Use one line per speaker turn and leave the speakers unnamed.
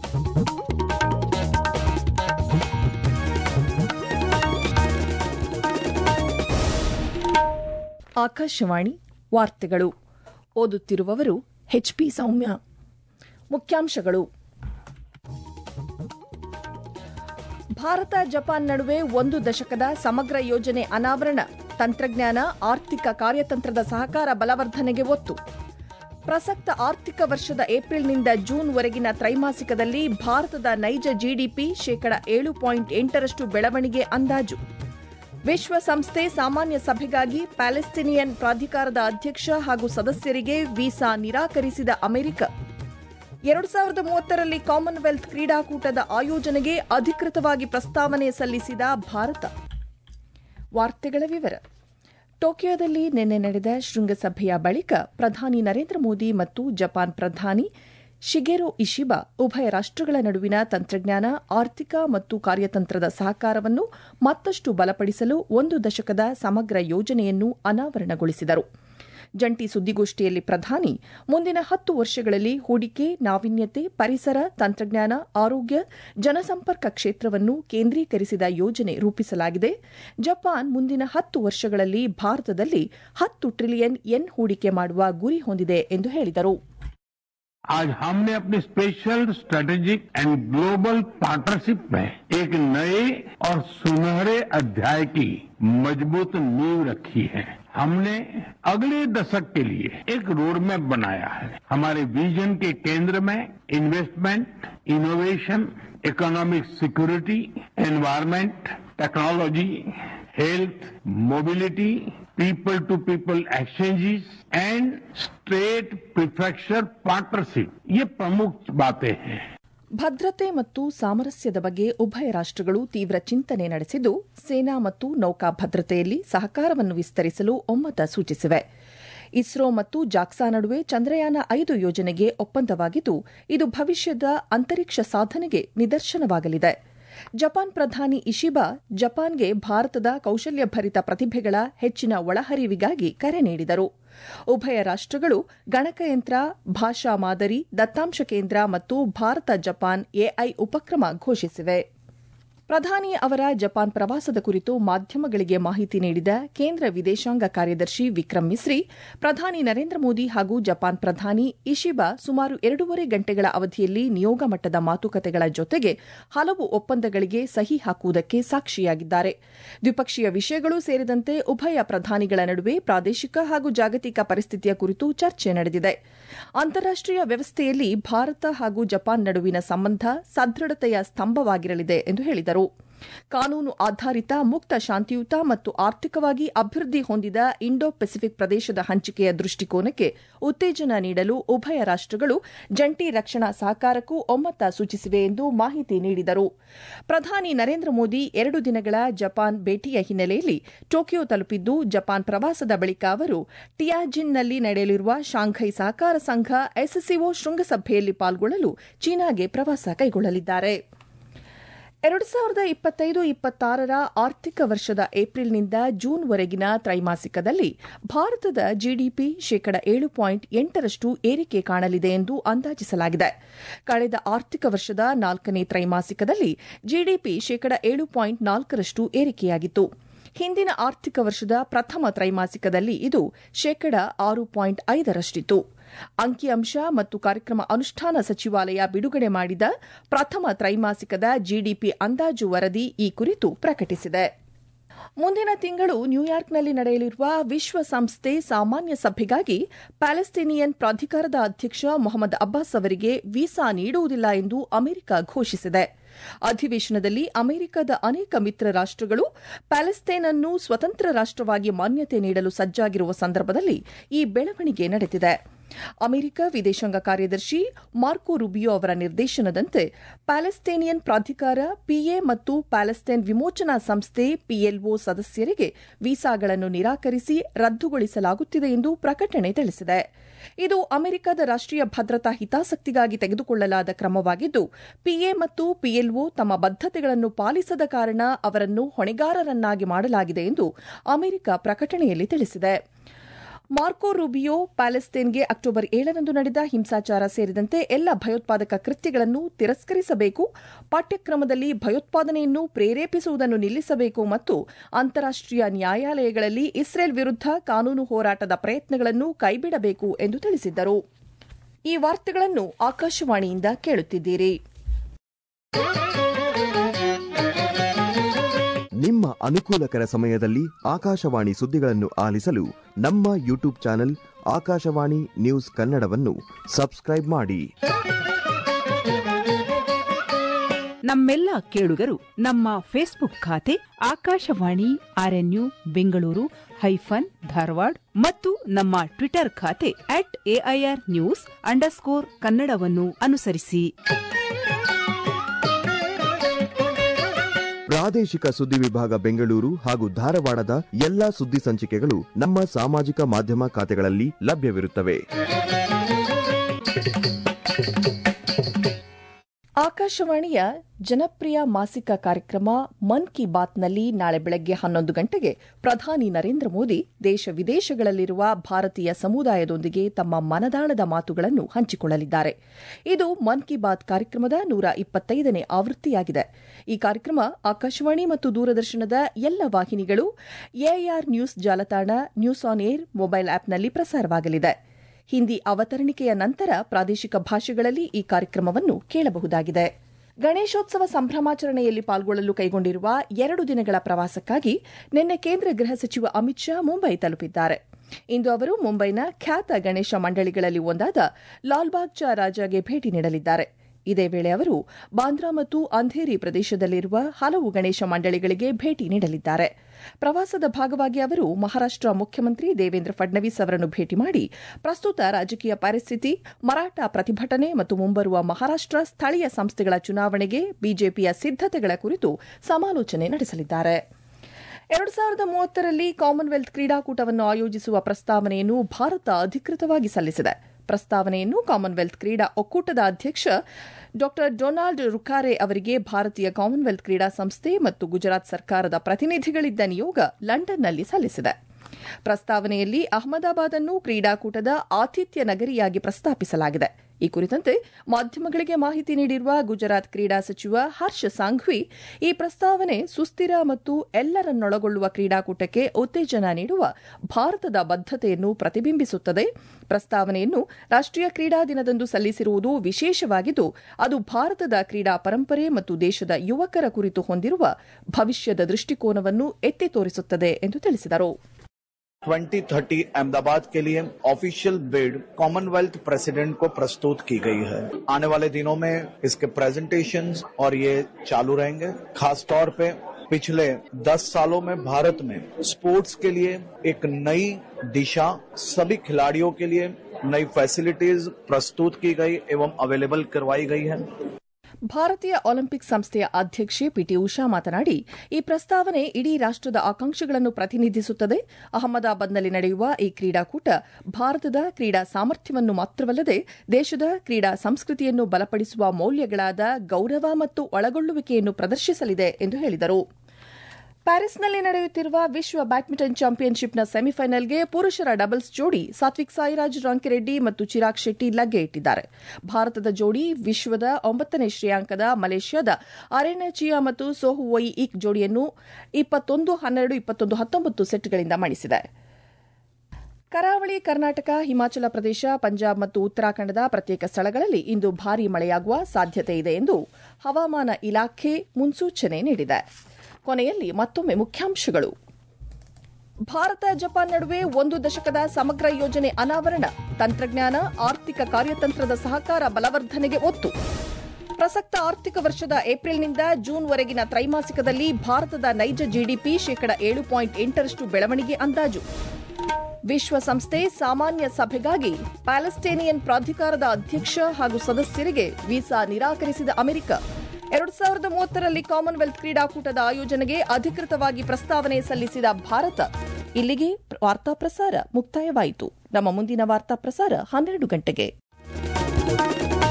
ಆಕಾಶವಾಣಿ ವಾರ್ತೆಗಳು ಓದುತ್ತಿರುವವರು ಎಚ್ಪಿ ಸೌಮ್ಯ ಮುಖ್ಯಾಂಶಗಳು ಭಾರತ ಜಪಾನ್ ನಡುವೆ ಒಂದು ದಶಕದ ಸಮಗ್ರ ಯೋಜನೆ ಅನಾವರಣ ತಂತ್ರಜ್ಞಾನ ಆರ್ಥಿಕ ಕಾರ್ಯತಂತ್ರದ ಸಹಕಾರ ಬಲವರ್ಧನೆಗೆ ಒತ್ತು ಪ್ರಸಕ್ತ ಆರ್ಥಿಕ ವರ್ಷದ ಏಪ್ರಿಲ್ನಿಂದ ಜೂನ್ವರೆಗಿನ ತ್ರೈಮಾಸಿಕದಲ್ಲಿ ಭಾರತದ ನೈಜ ಜಿಡಿಪಿ ಶೇಕಡ ಏಳು ಪಾಯಿಂಟ್ ಎಂಟರಷ್ಟು ಬೆಳವಣಿಗೆ ಅಂದಾಜು ವಿಶ್ವಸಂಸ್ಥೆ ಸಾಮಾನ್ಯ ಸಭೆಗಾಗಿ ಪ್ಯಾಲೆಸ್ಟಿನಿಯನ್ ಪ್ರಾಧಿಕಾರದ ಅಧ್ಯಕ್ಷ ಹಾಗೂ ಸದಸ್ಯರಿಗೆ ವೀಸಾ ನಿರಾಕರಿಸಿದ ಅಮೆರಿಕ ಎರಡು ಸಾವಿರದ ಮೂವತ್ತರಲ್ಲಿ ಕಾಮನ್ವೆಲ್ತ್ ಕ್ರೀಡಾಕೂಟದ ಆಯೋಜನೆಗೆ ಅಧಿಕೃತವಾಗಿ ಪ್ರಸ್ತಾವನೆ ಸಲ್ಲಿಸಿದ ಭಾರತ ವಾರ್ತೆಗಳ ವಿವರ ಟೋಕಿಯೋದಲ್ಲಿ ನಿನ್ನೆ ನಡೆದ ಶೃಂಗಸಭೆಯ ಬಳಿಕ ಪ್ರಧಾನಿ ನರೇಂದ್ರ ಮೋದಿ ಮತ್ತು ಜಪಾನ್ ಪ್ರಧಾನಿ ಶಿಗೆರೋ ಇಶಿಬಾ ಉಭಯ ರಾಷ್ಟಗಳ ನಡುವಿನ ತಂತ್ರಜ್ಞಾನ ಆರ್ಥಿಕ ಮತ್ತು ಕಾರ್ಯತಂತ್ರದ ಸಹಕಾರವನ್ನು ಮತ್ತಷ್ಟು ಬಲಪಡಿಸಲು ಒಂದು ದಶಕದ ಸಮಗ್ರ ಯೋಜನೆಯನ್ನು ಅನಾವರಣಗೊಳಿಸಿದರು ಜಂಟಿ ಸುದ್ದಿಗೋಷ್ಠಿಯಲ್ಲಿ ಪ್ರಧಾನಿ ಮುಂದಿನ ಹತ್ತು ವರ್ಷಗಳಲ್ಲಿ ಹೂಡಿಕೆ ನಾವೀನ್ಯತೆ ಪರಿಸರ ತಂತ್ರಜ್ಞಾನ ಆರೋಗ್ಯ ಜನಸಂಪರ್ಕ ಕ್ಷೇತ್ರವನ್ನು ಕೇಂದ್ರೀಕರಿಸಿದ ಯೋಜನೆ ರೂಪಿಸಲಾಗಿದೆ ಜಪಾನ್ ಮುಂದಿನ ಹತ್ತು ವರ್ಷಗಳಲ್ಲಿ ಭಾರತದಲ್ಲಿ ಹತ್ತು ಟ್ರಿಲಿಯನ್ ಯೆನ್ ಹೂಡಿಕೆ ಮಾಡುವ ಗುರಿ ಹೊಂದಿದೆ ಎಂದು ಹೇಳಿದರು
आज हमने अपनी special strategic and global partnership में एक नए और सुनहरे अध्याय की मजबूत नींव रखी है हमने अगले दशक के लिए एक रोड मैप बनाया है हमारे विजन के केंद्र में investment innovation economic security environment technology health mobility people to people exchanges and state prefecture partnership ये प्रमुख बातें हैं
ಭದ್ರತೆ ಮತ್ತು ಸಾಮರಸ್ಯದ ಬಗ್ಗೆ ಉಭಯ ರಾಷ್ಟಗಳು ತೀವ್ರ ಚಿಂತನೆ ನಡೆಸಿದ್ದು ಸೇನಾ ಮತ್ತು ನೌಕಾ ಭದ್ರತೆಯಲ್ಲಿ ಸಹಕಾರವನ್ನು ವಿಸ್ತರಿಸಲು ಒಮ್ಮತ ಸೂಚಿಸಿವೆ ಇಸ್ರೋ ಮತ್ತು ಜಾಕ್ಸಾ ನಡುವೆ ಚಂದ್ರಯಾನ ಐದು ಯೋಜನೆಗೆ ಒಪ್ಪಂದವಾಗಿದ್ದು ಇದು ಭವಿಷ್ಯದ ಅಂತರಿಕ್ಷ ಸಾಧನೆಗೆ ನಿದರ್ಶನವಾಗಲಿದೆ ಜಪಾನ್ ಪ್ರಧಾನಿ ಇಶಿಬಾ ಜಪಾನ್ಗೆ ಭಾರತದ ಕೌಶಲ್ಯಭರಿತ ಪ್ರತಿಭೆಗಳ ಹೆಚ್ಚಿನ ಒಳಹರಿವಿಗಾಗಿ ಕರೆ ನೀಡಿದರು ಉಭಯ ರಾಷ್ಟಗಳು ಗಣಕಯಂತ್ರ ಭಾಷಾ ಮಾದರಿ ದತ್ತಾಂಶ ಕೇಂದ್ರ ಮತ್ತು ಭಾರತ ಜಪಾನ್ ಎಐ ಉಪಕ್ರಮ ಘೋಷಿಸಿವೆ ಪ್ರಧಾನಿ ಅವರ ಜಪಾನ್ ಪ್ರವಾಸದ ಕುರಿತು ಮಾಧ್ಯಮಗಳಿಗೆ ಮಾಹಿತಿ ನೀಡಿದ ಕೇಂದ್ರ ವಿದೇಶಾಂಗ ಕಾರ್ಯದರ್ಶಿ ವಿಕ್ರಮ್ ಮಿಸ್ರಿ ಪ್ರಧಾನಿ ನರೇಂದ್ರ ಮೋದಿ ಹಾಗೂ ಜಪಾನ್ ಪ್ರಧಾನಿ ಇಶಿಬಾ ಸುಮಾರು ಎರಡೂವರೆ ಗಂಟೆಗಳ ಅವಧಿಯಲ್ಲಿ ನಿಯೋಗ ಮಟ್ಟದ ಮಾತುಕತೆಗಳ ಜೊತೆಗೆ ಹಲವು ಒಪ್ಪಂದಗಳಿಗೆ ಸಹಿ ಹಾಕುವುದಕ್ಕೆ ಸಾಕ್ಷಿಯಾಗಿದ್ದಾರೆ ದ್ವಿಪಕ್ಷೀಯ ವಿಷಯಗಳು ಸೇರಿದಂತೆ ಉಭಯ ಪ್ರಧಾನಿಗಳ ನಡುವೆ ಪ್ರಾದೇಶಿಕ ಹಾಗೂ ಜಾಗತಿಕ ಪರಿಸ್ಥಿತಿಯ ಕುರಿತು ಚರ್ಚೆ ನಡೆದಿದೆ ಅಂತಾರಾಷ್ಟೀಯ ವ್ಯವಸ್ಥೆಯಲ್ಲಿ ಭಾರತ ಹಾಗೂ ಜಪಾನ್ ನಡುವಿನ ಸಂಬಂಧ ಸದೃಢತೆಯ ಸ್ತಂಭವಾಗಿರಲಿದೆ ಎಂದು ಹೇಳಿದರು ಕಾನೂನು ಆಧಾರಿತ ಮುಕ್ತ ಶಾಂತಿಯುತ ಮತ್ತು ಆರ್ಥಿಕವಾಗಿ ಅಭಿವೃದ್ಧಿ ಹೊಂದಿದ ಇಂಡೋ ಪೆಸಿಫಿಕ್ ಪ್ರದೇಶದ ಹಂಚಿಕೆಯ ದೃಷ್ಟಿಕೋನಕ್ಕೆ ಉತ್ತೇಜನ ನೀಡಲು ಉಭಯ ರಾಷ್ಟಗಳು ಜಂಟಿ ರಕ್ಷಣಾ ಸಹಕಾರಕ್ಕೂ ಒಮ್ಮತ ಸೂಚಿಸಿವೆ ಎಂದು ಮಾಹಿತಿ ನೀಡಿದರು ಪ್ರಧಾನಿ ನರೇಂದ್ರ ಮೋದಿ ಎರಡು ದಿನಗಳ ಜಪಾನ್ ಭೇಟಿಯ ಹಿನ್ನೆಲೆಯಲ್ಲಿ ಟೋಕಿಯೋ ತಲುಪಿದ್ದು ಜಪಾನ್ ಪ್ರವಾಸದ ಬಳಿಕ ಅವರು ಟಿಯಾಜಿನ್ನಲ್ಲಿ ನಡೆಯಲಿರುವ ಶಾಂಘೈ ಸಹಕಾರ ಸಂಘ ಎಸ್ಸಿಒ ಶೃಂಗಸಭೆಯಲ್ಲಿ ಪಾಲ್ಗೊಳ್ಳಲು ಚೀನಾಗೆ ಪ್ರವಾಸ ಕೈಗೊಳ್ಳಲಿದ್ದಾರೆ ಎರಡು ಸಾವಿರದ ಇಪ್ಪತ್ತೈದು ಇಪ್ಪತ್ತಾರರ ಆರ್ಥಿಕ ವರ್ಷದ ಏಪ್ರಿಲ್ನಿಂದ ಜೂನ್ವರೆಗಿನ ತ್ರೈಮಾಸಿಕದಲ್ಲಿ ಭಾರತದ ಜಿಡಿಪಿ ಶೇಕಡ ಏಳು ಪಾಯಿಂಟ್ ಎಂಟರಷ್ಟು ಏರಿಕೆ ಕಾಣಲಿದೆ ಎಂದು ಅಂದಾಜಿಸಲಾಗಿದೆ ಕಳೆದ ಆರ್ಥಿಕ ವರ್ಷದ ನಾಲ್ಕನೇ ತ್ರೈಮಾಸಿಕದಲ್ಲಿ ಜಿಡಿಪಿ ಶೇಕಡ ಏಳು ಪಾಯಿಂಟ್ ನಾಲ್ಕರಷ್ಟು ಏರಿಕೆಯಾಗಿತ್ತು ಹಿಂದಿನ ಆರ್ಥಿಕ ವರ್ಷದ ಪ್ರಥಮ ತ್ರೈಮಾಸಿಕದಲ್ಲಿ ಇದು ಶೇಕಡ ಆರು ಪಾಯಿಂಟ್ ಐದರಷ್ಟಿತ್ತು ಅಂಕಿಅಂಶ ಮತ್ತು ಕಾರ್ಯಕ್ರಮ ಅನುಷ್ಠಾನ ಸಚಿವಾಲಯ ಬಿಡುಗಡೆ ಮಾಡಿದ ಪ್ರಥಮ ತ್ರೈಮಾಸಿಕದ ಜಿಡಿಪಿ ಅಂದಾಜು ವರದಿ ಈ ಕುರಿತು ಪ್ರಕಟಿಸಿದೆ ಮುಂದಿನ ತಿಂಗಳು ನ್ಯೂಯಾರ್ಕ್ನಲ್ಲಿ ನಡೆಯಲಿರುವ ವಿಶ್ವಸಂಸ್ಥೆ ಸಾಮಾನ್ಯ ಸಭೆಗಾಗಿ ಪ್ಯಾಲೆಸ್ತೀನಿಯನ್ ಪ್ರಾಧಿಕಾರದ ಅಧ್ಯಕ್ಷ ಮೊಹಮ್ಮದ್ ಅಬ್ಬಾಸ್ ಅವರಿಗೆ ವೀಸಾ ನೀಡುವುದಿಲ್ಲ ಎಂದು ಅಮೆರಿಕ ಘೋಷಿಸಿದೆ ಅಧಿವೇಶನದಲ್ಲಿ ಅಮೆರಿಕದ ಅನೇಕ ಮಿತ್ರ ರಾಷ್ಟಗಳು ಪ್ಯಾಲೆಸ್ತೇನ್ ಅನ್ನು ಸ್ವತಂತ್ರ ರಾಷ್ಟವಾಗಿ ಮಾನ್ಯತೆ ನೀಡಲು ಸಜ್ಜಾಗಿರುವ ಸಂದರ್ಭದಲ್ಲಿ ಈ ಬೆಳವಣಿಗೆ ನಡೆದಿದೆ ಅಮೆರಿಕ ವಿದೇಶಾಂಗ ಕಾರ್ಯದರ್ಶಿ ಮಾರ್ಕೋ ರುಬಿಯೋ ಅವರ ನಿರ್ದೇಶನದಂತೆ ಪ್ಯಾಲೆಸ್ತೇನಿಯನ್ ಪ್ರಾಧಿಕಾರ ಪಿಎ ಮತ್ತು ಪ್ಯಾಲೆಸ್ತೇನ್ ವಿಮೋಚನಾ ಸಂಸ್ಥೆ ಪಿಎಲ್ಒ ಸದಸ್ಯರಿಗೆ ವೀಸಾಗಳನ್ನು ನಿರಾಕರಿಸಿ ರದ್ದುಗೊಳಿಸಲಾಗುತ್ತಿದೆ ಎಂದು ಪ್ರಕಟಣೆ ತಿಳಿಸಿದೆ ಇದು ಅಮೆರಿಕದ ರಾಷ್ಟೀಯ ಭದ್ರತಾ ಹಿತಾಸಕ್ತಿಗಾಗಿ ತೆಗೆದುಕೊಳ್ಳಲಾದ ಕ್ರಮವಾಗಿದ್ದು ಪಿಎ ಮತ್ತು ಪಿಎಲ್ಒ ತಮ್ಮ ಬದ್ದತೆಗಳನ್ನು ಪಾಲಿಸದ ಕಾರಣ ಅವರನ್ನು ಹೊಣೆಗಾರರನ್ನಾಗಿ ಮಾಡಲಾಗಿದೆ ಎಂದು ಅಮೆರಿಕ ಪ್ರಕಟಣೆಯಲ್ಲಿ ತಿಳಿಸಿದೆ ಮಾರ್ಕೋ ರೂಬಿಯೋ ಪ್ಯಾಲೆಸ್ತೇನ್ಗೆ ಅಕ್ಟೋಬರ್ ಏಳರಂದು ನಡೆದ ಹಿಂಸಾಚಾರ ಸೇರಿದಂತೆ ಎಲ್ಲ ಭಯೋತ್ಪಾದಕ ಕೃತ್ಯಗಳನ್ನು ತಿರಸ್ಕರಿಸಬೇಕು ಪಾಠ್ಯಕ್ರಮದಲ್ಲಿ ಭಯೋತ್ಪಾದನೆಯನ್ನು ಪ್ರೇರೇಪಿಸುವುದನ್ನು ನಿಲ್ಲಿಸಬೇಕು ಮತ್ತು ಅಂತಾರಾಷ್ಟೀಯ ನ್ಯಾಯಾಲಯಗಳಲ್ಲಿ ಇಸ್ರೇಲ್ ವಿರುದ್ಧ ಕಾನೂನು ಹೋರಾಟದ ಪ್ರಯತ್ನಗಳನ್ನು ಕೈಬಿಡಬೇಕು ಎಂದು ತಿಳಿಸಿದ್ದರು ಈ ವಾರ್ತೆಗಳನ್ನು ಆಕಾಶವಾಣಿಯಿಂದ ಕೇಳುತ್ತಿದ್ದೀರಿ
ನಿಮ್ಮ ಅನುಕೂಲಕರ ಸಮಯದಲ್ಲಿ ಆಕಾಶವಾಣಿ ಸುದ್ದಿಗಳನ್ನು ಆಲಿಸಲು ನಮ್ಮ ಯೂಟ್ಯೂಬ್ ಚಾನೆಲ್ ಆಕಾಶವಾಣಿ ನ್ಯೂಸ್ ಕನ್ನಡವನ್ನು ಸಬ್ಸ್ಕ್ರೈಬ್ ಮಾಡಿ
ನಮ್ಮೆಲ್ಲ ಕೇಳುಗರು ನಮ್ಮ ಫೇಸ್ಬುಕ್ ಖಾತೆ ಆಕಾಶವಾಣಿ ಆರ್ಎನ್ಯು ಬೆಂಗಳೂರು ಹೈಫನ್ ಧಾರವಾಡ ಮತ್ತು ನಮ್ಮ ಟ್ವಿಟರ್ ಖಾತೆ ಅಟ್ ಎಐಆರ್ ನ್ಯೂಸ್ ಅಂಡರ್ಸ್ಕೋರ್ ಕನ್ನಡವನ್ನು ಅನುಸರಿಸಿ
ಪ್ರಾದೇಶಿಕ ಸುದ್ದಿ ವಿಭಾಗ ಬೆಂಗಳೂರು ಹಾಗೂ ಧಾರವಾಡದ ಎಲ್ಲಾ ಸುದ್ದಿ ಸಂಚಿಕೆಗಳು ನಮ್ಮ ಸಾಮಾಜಿಕ ಮಾಧ್ಯಮ ಖಾತೆಗಳಲ್ಲಿ ಲಭ್ಯವಿರುತ್ತವೆ
ಆಕಾಶವಾಣಿಯ ಜನಪ್ರಿಯ ಮಾಸಿಕ ಕಾರ್ಯಕ್ರಮ ಮನ್ ಕಿ ಬಾತ್ನಲ್ಲಿ ನಾಳೆ ಬೆಳಗ್ಗೆ ಹನ್ನೊಂದು ಗಂಟೆಗೆ ಪ್ರಧಾನಿ ನರೇಂದ್ರ ಮೋದಿ ದೇಶ ವಿದೇಶಗಳಲ್ಲಿರುವ ಭಾರತೀಯ ಸಮುದಾಯದೊಂದಿಗೆ ತಮ್ಮ ಮನದಾಳದ ಮಾತುಗಳನ್ನು ಹಂಚಿಕೊಳ್ಳಲಿದ್ದಾರೆ ಇದು ಮನ್ ಕಿ ಬಾತ್ ಕಾರ್ಯಕ್ರಮದ ನೂರ ಇಪ್ಪತ್ತೈದನೇ ಆವೃತ್ತಿಯಾಗಿದೆ ಈ ಕಾರ್ಯಕ್ರಮ ಆಕಾಶವಾಣಿ ಮತ್ತು ದೂರದರ್ಶನದ ಎಲ್ಲ ವಾಹಿನಿಗಳು ಎಆರ್ ನ್ಯೂಸ್ ಜಾಲತಾಣ ನ್ಯೂಸ್ ಆನ್ ಏರ್ ಮೊಬೈಲ್ ಆಪ್ನಲ್ಲಿ ಪ್ರಸಾರವಾಗಲಿದೆ ಹಿಂದಿ ಅವತರಣಿಕೆಯ ನಂತರ ಪ್ರಾದೇಶಿಕ ಭಾಷೆಗಳಲ್ಲಿ ಈ ಕಾರ್ಯಕ್ರಮವನ್ನು ಕೇಳಬಹುದಾಗಿದೆ ಗಣೇಶೋತ್ಸವ ಸಂಭ್ರಮಾಚರಣೆಯಲ್ಲಿ ಪಾಲ್ಗೊಳ್ಳಲು ಕೈಗೊಂಡಿರುವ ಎರಡು ದಿನಗಳ ಪ್ರವಾಸಕ್ಕಾಗಿ ನಿನ್ನೆ ಕೇಂದ್ರ ಗೃಹ ಸಚಿವ ಅಮಿತ್ ಶಾ ಮುಂಬೈ ತಲುಪಿದ್ದಾರೆ ಇಂದು ಅವರು ಮುಂಬೈನ ಖ್ಯಾತ ಗಣೇಶ ಮಂಡಳಿಗಳಲ್ಲಿ ಒಂದಾದ ಲಾಲ್ಬಾಗ್ ಚಾ ರಾಜಾಗೆ ಭೇಟಿ ನೀಡಲಿದ್ದಾರೆ ಇದೇ ವೇಳೆ ಅವರು ಬಾಂದ್ರಾ ಮತ್ತು ಅಂಧೇರಿ ಪ್ರದೇಶದಲ್ಲಿರುವ ಹಲವು ಗಣೇಶ ಮಂಡಳಿಗಳಿಗೆ ಭೇಟಿ ನೀಡಲಿದ್ದಾರೆ ಪ್ರವಾಸದ ಭಾಗವಾಗಿ ಅವರು ಮಹಾರಾಷ್ಟ ಮುಖ್ಯಮಂತ್ರಿ ದೇವೇಂದ್ರ ಫಡ್ನವೀಸ್ ಅವರನ್ನು ಭೇಟಿ ಮಾಡಿ ಪ್ರಸ್ತುತ ರಾಜಕೀಯ ಪರಿಸ್ಥಿತಿ ಮರಾಠ ಪ್ರತಿಭಟನೆ ಮತ್ತು ಮುಂಬರುವ ಮಹಾರಾಷ್ಟ ಸ್ಥಳೀಯ ಸಂಸ್ಥೆಗಳ ಚುನಾವಣೆಗೆ ಬಿಜೆಪಿಯ ಸಿದ್ದತೆಗಳ ಕುರಿತು ಸಮಾಲೋಚನೆ ನಡೆಸಲಿದ್ದಾರೆ ಎರಡು ಸಾವಿರದ ಮೂವತ್ತರಲ್ಲಿ ಕಾಮನ್ವೆಲ್ತ್ ಕ್ರೀಡಾಕೂಟವನ್ನು ಆಯೋಜಿಸುವ ಪ್ರಸ್ತಾವನೆಯನ್ನು ಭಾರತ ಅಧಿಕೃತವಾಗಿ ಸಲ್ಲಿಸಿದೆ ಪ್ರಸ್ತಾವನೆಯನ್ನು ಕಾಮನ್ವೆಲ್ತ್ ಕ್ರೀಡಾ ಒಕ್ಕೂಟದ ಅಧ್ಯಕ್ಷ ಡಾ ಡೊನಾಲ್ಡ್ ರುಕಾರೆ ಅವರಿಗೆ ಭಾರತೀಯ ಕಾಮನ್ವೆಲ್ತ್ ಕ್ರೀಡಾ ಸಂಸ್ಥೆ ಮತ್ತು ಗುಜರಾತ್ ಸರ್ಕಾರದ ಪ್ರತಿನಿಧಿಗಳಿದ್ದ ನಿಯೋಗ ಲಂಡನ್ನಲ್ಲಿ ಸಲ್ಲಿಸಿದೆ ಪ್ರಸ್ತಾವನೆಯಲ್ಲಿ ಅಹಮದಾಬಾದ್ ಅನ್ನು ಕ್ರೀಡಾಕೂಟದ ಆತಿಥ್ಯ ನಗರಿಯಾಗಿ ಪ್ರಸ್ತಾಪಿಸಲಾಗಿದೆ ಈ ಕುರಿತಂತೆ ಮಾಧ್ಯಮಗಳಿಗೆ ಮಾಹಿತಿ ನೀಡಿರುವ ಗುಜರಾತ್ ಕ್ರೀಡಾ ಸಚಿವ ಹರ್ಷ ಸಾಂಘ್ವಿ ಈ ಪ್ರಸ್ತಾವನೆ ಸುಸ್ಥಿರ ಮತ್ತು ಎಲ್ಲರನ್ನೊಳಗೊಳ್ಳುವ ಕ್ರೀಡಾಕೂಟಕ್ಕೆ ಉತ್ತೇಜನ ನೀಡುವ ಭಾರತದ ಬದ್ದತೆಯನ್ನು ಪ್ರತಿಬಿಂಬಿಸುತ್ತದೆ ಪ್ರಸ್ತಾವನೆಯನ್ನು ರಾಷ್ಟೀಯ ಕ್ರೀಡಾ ದಿನದಂದು ಸಲ್ಲಿಸಿರುವುದು ವಿಶೇಷವಾಗಿದ್ದು ಅದು ಭಾರತದ ಕ್ರೀಡಾ ಪರಂಪರೆ ಮತ್ತು ದೇಶದ ಯುವಕರ ಕುರಿತು ಹೊಂದಿರುವ ಭವಿಷ್ಯದ ದೃಷ್ಟಿಕೋನವನ್ನು ಎತ್ತಿ ತೋರಿಸುತ್ತದೆ ಎಂದು ತಿಳಿಸಿದರು
2030 अहमदाबाद के लिए ऑफिशियल बिड कॉमनवेल्थ प्रेसिडेंट को प्रस्तुत की गई है आने वाले दिनों में इसके प्रेजेंटेशंस और ये चालू रहेंगे खास तौर पे पिछले 10 सालों में भारत में स्पोर्ट्स के लिए एक नई दिशा सभी खिलाड़ियों के लिए नई फैसिलिटीज प्रस्तुत की गई एवं अवेलेबल करवाई गई है
ಭಾರತೀಯ ಒಲಿಂಪಿಕ್ ಸಂಸ್ಥೆಯ ಅಧ್ಯಕ್ಷೆ ಪಿಟಿ ಉಷಾ ಮಾತನಾಡಿ ಈ ಪ್ರಸ್ತಾವನೆ ಇಡೀ ರಾಷ್ಟದ ಆಕಾಂಕ್ಷೆಗಳನ್ನು ಪ್ರತಿನಿಧಿಸುತ್ತದೆ ಅಹಮದಾಬಾದ್ನಲ್ಲಿ ನಡೆಯುವ ಈ ಕ್ರೀಡಾಕೂಟ ಭಾರತದ ಕ್ರೀಡಾ ಸಾಮರ್ಥ್ಯವನ್ನು ಮಾತ್ರವಲ್ಲದೆ ದೇಶದ ಕ್ರೀಡಾ ಸಂಸ್ಕೃತಿಯನ್ನು ಬಲಪಡಿಸುವ ಮೌಲ್ಯಗಳಾದ ಗೌರವ ಮತ್ತು ಒಳಗೊಳ್ಳುವಿಕೆಯನ್ನು ಪ್ರದರ್ಶಿಸಲಿದೆ ಎಂದು ಹೇಳಿದರು ಪ್ಯಾರಿಸ್ನಲ್ಲಿ ನಡೆಯುತ್ತಿರುವ ವಿಶ್ವ ಬ್ಯಾಡ್ಮಿಂಟನ್ ಚಾಂಪಿಯನ್ಶಿಪ್ನ ಸೆಮಿಫೈನಲ್ಗೆ ಪುರುಷರ ಡಬಲ್ಸ್ ಜೋಡಿ ಸಾತ್ವಿಕ್ ಸಾಯಿರಾಜ್ ರಾಂಕಿರೆಡ್ಡಿ ಮತ್ತು ಚಿರಾಗ್ ಶೆಟ್ಟಿ ಲಗ್ಗೆ ಇಟ್ಟಿದ್ದಾರೆ ಭಾರತದ ಜೋಡಿ ವಿಶ್ವದ ಒಂಬತ್ತನೇ ಶ್ರೇಯಾಂಕದ ಮಲೇಷ್ಯಾದ ಅರೆನಾ ಚಿಯಾ ಮತ್ತು ಸೋಹು ವೊಯಿ ಇಕ್ ಜೋಡಿಯನ್ನು ಇಪ್ಪತ್ತೊಂದು ಹನ್ನೆರಡು ಇಪ್ಪತ್ತೊಂದು ಹತ್ತೊಂಬತ್ತು ಸೆಟ್ಗಳಿಂದ ಮಣಿಸಿದೆ ಕರಾವಳಿ ಕರ್ನಾಟಕ ಹಿಮಾಚಲ ಪ್ರದೇಶ ಪಂಜಾಬ್ ಮತ್ತು ಉತ್ತರಾಖಂಡದ ಪ್ರತ್ಯೇಕ ಸ್ಥಳಗಳಲ್ಲಿ ಇಂದು ಭಾರೀ ಮಳೆಯಾಗುವ ಸಾಧ್ಯತೆ ಇದೆ ಎಂದು ಹವಾಮಾನ ಇಲಾಖೆ ಮುನ್ಸೂಚನೆ ನೀಡಿದೆ ಕೊನೆಯಲ್ಲಿ ಮತ್ತೊಮ್ಮೆ ಮುಖ್ಯಾಂಶಗಳು ಭಾರತ ಜಪಾನ್ ನಡುವೆ ಒಂದು ದಶಕದ ಸಮಗ್ರ ಯೋಜನೆ ಅನಾವರಣ ತಂತ್ರಜ್ಞಾನ ಆರ್ಥಿಕ ಕಾರ್ಯತಂತ್ರದ ಸಹಕಾರ ಬಲವರ್ಧನೆಗೆ ಒತ್ತು ಪ್ರಸಕ್ತ ಆರ್ಥಿಕ ವರ್ಷದ ಏಪ್ರಿಲ್ನಿಂದ ಜೂನ್ವರೆಗಿನ ತ್ರೈಮಾಸಿಕದಲ್ಲಿ ಭಾರತದ ನೈಜ ಜಿಡಿಪಿ ಶೇಕಡ ಏಳು ಪಾಯಿಂಟ್ ಎಂಟರಷ್ಟು ಬೆಳವಣಿಗೆ ಅಂದಾಜು ವಿಶ್ವಸಂಸ್ಥೆ ಸಾಮಾನ್ಯ ಸಭೆಗಾಗಿ ಪ್ಯಾಲೆಸ್ಟೇನಿಯನ್ ಪ್ರಾಧಿಕಾರದ ಅಧ್ಯಕ್ಷ ಹಾಗೂ ಸದಸ್ಯರಿಗೆ ವೀಸಾ ನಿರಾಕರಿಸಿದ ಅಮೆರಿಕ ಎರಡು ಸಾವಿರದ ಮೂವತ್ತರಲ್ಲಿ ಕಾಮನ್ವೆಲ್ತ್ ಕ್ರೀಡಾಕೂಟದ ಆಯೋಜನೆಗೆ ಅಧಿಕೃತವಾಗಿ ಪ್ರಸ್ತಾವನೆ ಸಲ್ಲಿಸಿದ ಭಾರತ ಇಲ್ಲಿಗೆ ವಾರ್ತಾ ಪ್ರಸಾರ ಮುಕ್ತಾಯವಾಯಿತು ನಮ್ಮ ಮುಂದಿನ ವಾರ್ತಾ ಪ್ರಸಾರ ಹನ್ನೆರಡು ಗಂಟೆಗೆ